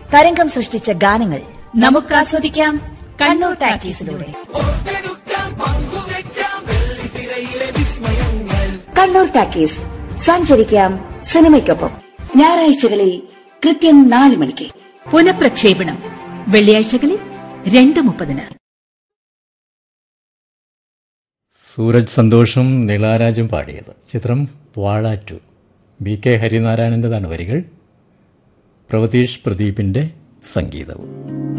തരംഗം സൃഷ്ടിച്ച ഗാനങ്ങൾ നമുക്ക് ആസ്വദിക്കാം കണ്ണൂർ ടാക്കീസിലൂടെ കണ്ണൂർ ടാക്കീസ് സഞ്ചരിക്കാം സിനിമയ്ക്കൊപ്പം ഞായറാഴ്ചകളിൽ കൃത്യം നാല് മണിക്ക് പുനഃപ്രക്ഷേപണം വെള്ളിയാഴ്ചകളിൽ രണ്ട് മുപ്പതിന് സൂരജ് സന്തോഷും നിളാരാജും പാടിയത് ചിത്രം വാഴാറ്റു ബി കെ ഹരിനാരായണൻ്റെതാണ് വരികൾ പ്രവതീഷ് പ്രദീപിൻ്റെ സംഗീതവും